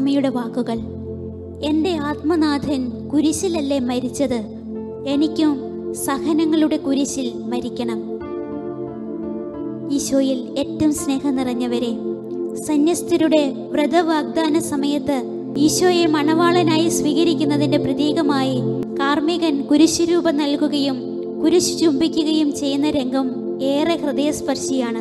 അമ്മയുടെ വാക്കുകൾ എൻ്റെ ആത്മനാഥൻ കുരിശിലല്ലേ മരിച്ചത് എനിക്കും സഹനങ്ങളുടെ കുരിശിൽ മരിക്കണം ഈശോയിൽ ഏറ്റവും സ്നേഹം നിറഞ്ഞവരെ സന്യസ്തരുടെ വ്രതവാഗ്ദാന സമയത്ത് ഈശോയെ മണവാളനായി സ്വീകരിക്കുന്നതിന്റെ പ്രതീകമായി കാർമികൻ കുരിശുരൂപം നൽകുകയും കുരിശ് ചുംബിക്കുകയും ചെയ്യുന്ന രംഗം ഏറെ ഹൃദയസ്പർശിയാണ്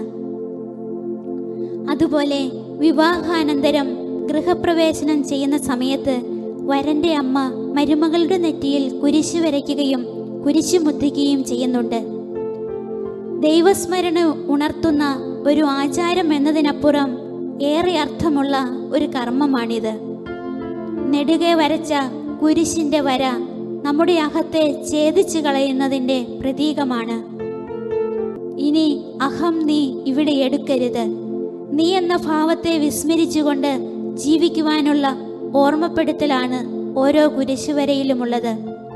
അതുപോലെ വിവാഹാനന്തരം ഗൃഹപ്രവേശനം ചെയ്യുന്ന സമയത്ത് വരന്റെ അമ്മ മരുമകളുടെ നെറ്റിയിൽ കുരിശ് വരയ്ക്കുകയും കുരിശ് മുദ്രിക്കുകയും ചെയ്യുന്നുണ്ട് ദൈവസ്മരണ ഉണർത്തുന്ന ഒരു ആചാരം എന്നതിനപ്പുറം ഏറെ അർത്ഥമുള്ള ഒരു കർമ്മമാണിത് നെടുകെ വരച്ച കുരിശിന്റെ വര നമ്മുടെ അഹത്തെ ഛേദിച്ചു കളയുന്നതിന്റെ പ്രതീകമാണ് ഇനി അഹം നീ ഇവിടെ എടുക്കരുത് നീ എന്ന ഭാവത്തെ വിസ്മരിച്ചുകൊണ്ട് ജീവിക്കുവാനുള്ള ഓർമ്മപ്പെടുത്തലാണ് ഓരോ കുരിശുവരയിലുമുള്ളത്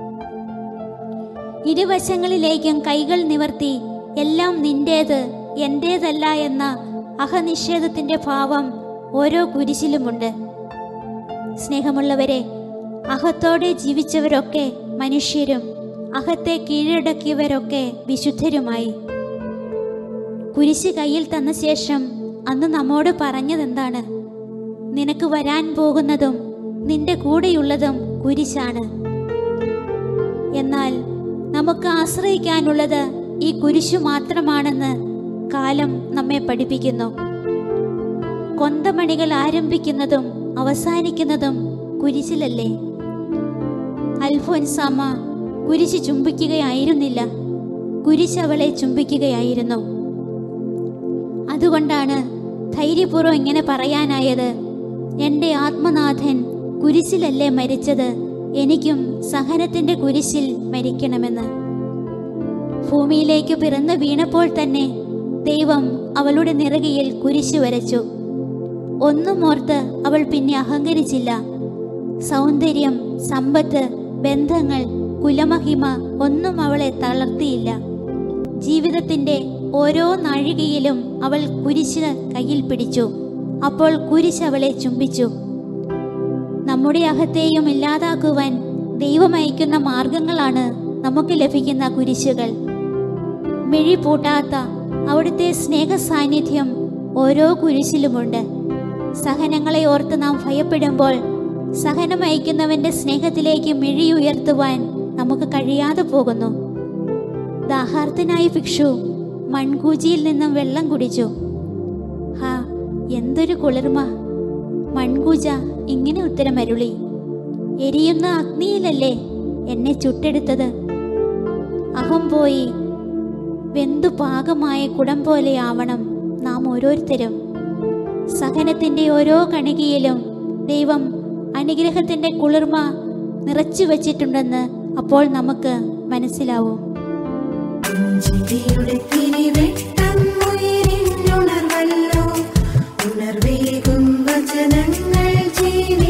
ഇരുവശങ്ങളിലേക്കും കൈകൾ നിവർത്തി എല്ലാം നിന്റേത് എന്റേതല്ല എന്ന അഹനിഷേധത്തിന്റെ ഭാവം ഓരോ കുരിശിലുമുണ്ട് സ്നേഹമുള്ളവരെ അഹത്തോടെ ജീവിച്ചവരൊക്കെ മനുഷ്യരും അഹത്തെ കീഴടക്കിയവരൊക്കെ വിശുദ്ധരുമായി കുരിശ് കയ്യിൽ തന്ന ശേഷം അന്ന് നമ്മോട് പറഞ്ഞതെന്താണ് നിനക്ക് വരാൻ പോകുന്നതും നിന്റെ കൂടെയുള്ളതും കുരിശാണ് എന്നാൽ നമുക്ക് ആശ്രയിക്കാനുള്ളത് ഈ കുരിശു മാത്രമാണെന്ന് കാലം നമ്മെ പഠിപ്പിക്കുന്നു കൊന്തമണികൾ ആരംഭിക്കുന്നതും അവസാനിക്കുന്നതും കുരിശിലല്ലേ അൽഫോൻസാമ കുരിശ് ചുംബിക്കുകയായിരുന്നില്ല കുരിശ് അവളെ ചുംബിക്കുകയായിരുന്നു അതുകൊണ്ടാണ് ധൈര്യപൂർവ്വം ഇങ്ങനെ പറയാനായത് എൻ്റെ ആത്മനാഥൻ കുരിശിലല്ലേ മരിച്ചത് എനിക്കും സഹനത്തിന്റെ കുരിശിൽ മരിക്കണമെന്ന് ഭൂമിയിലേക്ക് പിറന്നു വീണപ്പോൾ തന്നെ ദൈവം അവളുടെ നിറകയിൽ കുരിശ് വരച്ചു ഒന്നും ഓർത്ത് അവൾ പിന്നെ അഹങ്കരിച്ചില്ല സൗന്ദര്യം സമ്പത്ത് ബന്ധങ്ങൾ കുലമഹിമ ഒന്നും അവളെ തളർത്തിയില്ല ജീവിതത്തിന്റെ ഓരോ നാഴികയിലും അവൾ കുരിശ് കയ്യിൽ പിടിച്ചു അപ്പോൾ കുരിശ് അവളെ ചുംബിച്ചു നമ്മുടെ അഹത്തെയും ഇല്ലാതാക്കുവാൻ ദൈവം അയക്കുന്ന മാർഗങ്ങളാണ് നമുക്ക് ലഭിക്കുന്ന കുരിശുകൾ മിഴി പൂട്ടാത്ത അവിടുത്തെ സ്നേഹ സാന്നിധ്യം ഓരോ കുരിശിലുമുണ്ട് സഹനങ്ങളെ ഓർത്ത് നാം ഭയപ്പെടുമ്പോൾ സഹനം അയക്കുന്നവന്റെ സ്നേഹത്തിലേക്ക് മിഴി ഉയർത്തുവാൻ നമുക്ക് കഴിയാതെ പോകുന്നു ദാഹാർത്തനായ ഭിക്ഷു മൺകൂജിയിൽ നിന്നും വെള്ളം കുടിച്ചു ഹാ എന്തൊരു കുളിർമ മൺകൂജ ഇങ്ങനെ ഉത്തരമരുളി എരിയുന്ന അഗ്നിയിലല്ലേ എന്നെ ചുട്ടെടുത്തത് അഹം പോയി വെന്തു പാകമായ കുടം പോലെയാവണം നാം ഓരോരുത്തരും സഹനത്തിന്റെ ഓരോ കണികയിലും ദൈവം അനുഗ്രഹത്തിന്റെ കുളിർമ നിറച്ചു വച്ചിട്ടുണ്ടെന്ന് അപ്പോൾ നമുക്ക് മനസ്സിലാവും ചിതിയുടെ തിരിവെട്ടം ഉയരിന്നുണർവല്ലോ ഉണർവേകും വചനങ്ങൾ ജീവി